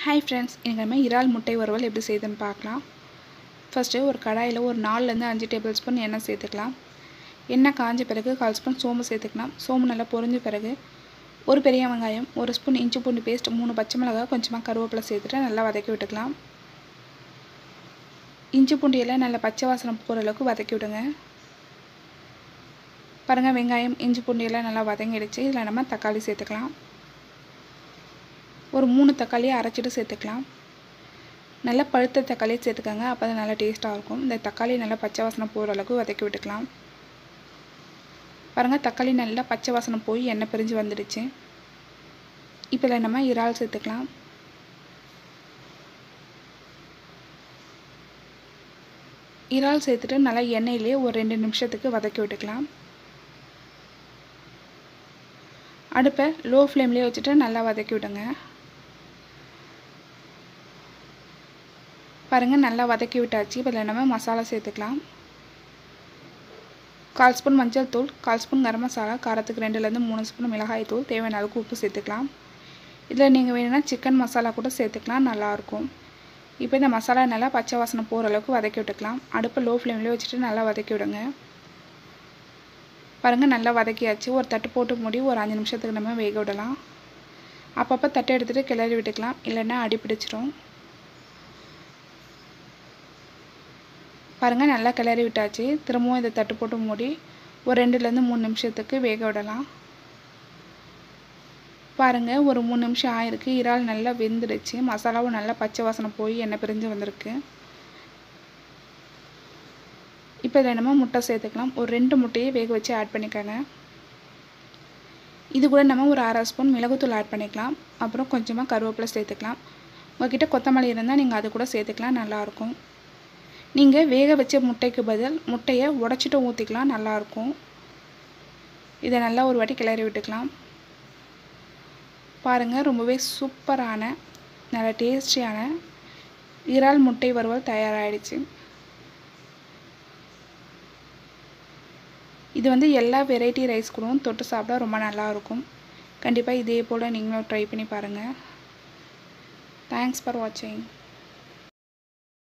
hi friends இன்றைக்கி நம்ம இறால் முட்டை வறுவல் எப்படி செய்யுதுன்னு பார்க்கலாம் ஃபஸ்ட்டு ஒரு கடாயில் ஒரு நாலுலேருந்து அஞ்சு டேபிள் ஸ்பூன் எண்ணெய் சேர்த்துக்கலாம் எண்ணெய் காஞ்ச பிறகு கால் ஸ்பூன் சோம்பு சேர்த்துக்கலாம் சோம்பு நல்லா பொரிஞ்ச பிறகு ஒரு பெரிய வெங்காயம் ஒரு ஸ்பூன் இஞ்சி பூண்டு பேஸ்ட் மூணு பச்சை மிளகாய் கொஞ்சமாக கருவேப்பிலை சேர்த்துட்டு நல்லா வதக்கி விட்டுக்கலாம் இஞ்சி பூண்டு எல்லாம் நல்லா பச்சை வாசனை போகிற அளவுக்கு வதக்கி விடுங்க பாருங்கள் வெங்காயம் இஞ்சி பூண்டு எல்லாம் நல்லா வதங்கிடுச்சு இதில் நம்ம தக்காளி சேர்த்துக்கலாம் ஒரு மூணு தக்காளியை அரைச்சிட்டு சேர்த்துக்கலாம் நல்லா பழுத்த தக்காளியை சேர்த்துக்கோங்க அப்போ தான் நல்லா டேஸ்ட்டாக இருக்கும் இந்த தக்காளி நல்லா பச்சை வாசனை போகிற அளவுக்கு வதக்கி விட்டுக்கலாம் பாருங்கள் தக்காளி நல்லா பச்சை வாசனை போய் எண்ணெய் பிரிஞ்சு வந்துடுச்சு இப்போ இதில் நம்ம இறால் சேர்த்துக்கலாம் இறால் சேர்த்துட்டு நல்லா எண்ணெயிலே ஒரு ரெண்டு நிமிஷத்துக்கு வதக்கி விட்டுக்கலாம் அடுப்பை லோ ஃப்ளேம்லேயே வச்சுட்டு நல்லா வதக்கி விடுங்க பாருங்கள் நல்லா வதக்கி விட்டாச்சு இப்போ இதில் நம்ம மசாலா சேர்த்துக்கலாம் கால் ஸ்பூன் மஞ்சள் தூள் கால் ஸ்பூன் கரம் மசாலா காரத்துக்கு ரெண்டுலேருந்து மூணு ஸ்பூன் மிளகாய் தூள் தேவையான அளவுக்கு உப்பு சேர்த்துக்கலாம் இதில் நீங்கள் வேணும்னா சிக்கன் மசாலா கூட சேர்த்துக்கலாம் நல்லாயிருக்கும் இப்போ இந்த மசாலா நல்லா பச்சை வாசனை போகிற அளவுக்கு வதக்கி விட்டுக்கலாம் அடுப்பை லோ ஃப்ளேம்லேயே வச்சுட்டு நல்லா வதக்கி விடுங்க பாருங்கள் நல்லா வதக்கியாச்சு ஒரு தட்டு போட்டு மூடி ஒரு அஞ்சு நிமிஷத்துக்கு நம்ம வேக விடலாம் அப்பப்போ தட்டை எடுத்துகிட்டு கிளறி விட்டுக்கலாம் இல்லைன்னா அடி பிடிச்சிரும் பாருங்கள் நல்லா கிளறி விட்டாச்சு திரும்பவும் இதை தட்டு போட்டு மூடி ஒரு ரெண்டுலேருந்து மூணு நிமிஷத்துக்கு வேக விடலாம் பாருங்கள் ஒரு மூணு நிமிஷம் ஆயிருக்கு இறால் நல்லா வெந்துடுச்சு மசாலாவும் நல்லா பச்சை வாசனை போய் எண்ணெய் பிரிஞ்சு வந்திருக்கு இப்போ இதில் நம்ம முட்டை சேர்த்துக்கலாம் ஒரு ரெண்டு முட்டையை வேக வச்சு ஆட் பண்ணிக்கோங்க இது கூட நம்ம ஒரு அரை ஸ்பூன் மிளகுத்தூள் ஆட் பண்ணிக்கலாம் அப்புறம் கொஞ்சமாக கருவேப்பிலை சேர்த்துக்கலாம் உங்கள்கிட்ட கொத்தமல்லி இருந்தால் நீங்கள் அது கூட சேர்த்துக்கலாம் நல்லாயிருக்கும் நீங்கள் வேக வச்ச முட்டைக்கு பதில் முட்டையை உடச்சிட்டு ஊற்றிக்கலாம் நல்லாயிருக்கும் இதை நல்லா ஒரு வாட்டி கிளறி விட்டுக்கலாம் பாருங்கள் ரொம்பவே சூப்பரான நல்ல டேஸ்டியான இறால் முட்டை வறுவல் தயாராகிடுச்சு இது வந்து எல்லா வெரைட்டி ரைஸ் கூடவும் தொட்டு சாப்பிட ரொம்ப நல்லாயிருக்கும் கண்டிப்பாக இதே போல் நீங்களும் ட்ரை பண்ணி பாருங்கள் தேங்க்ஸ் ஃபார் வாட்சிங்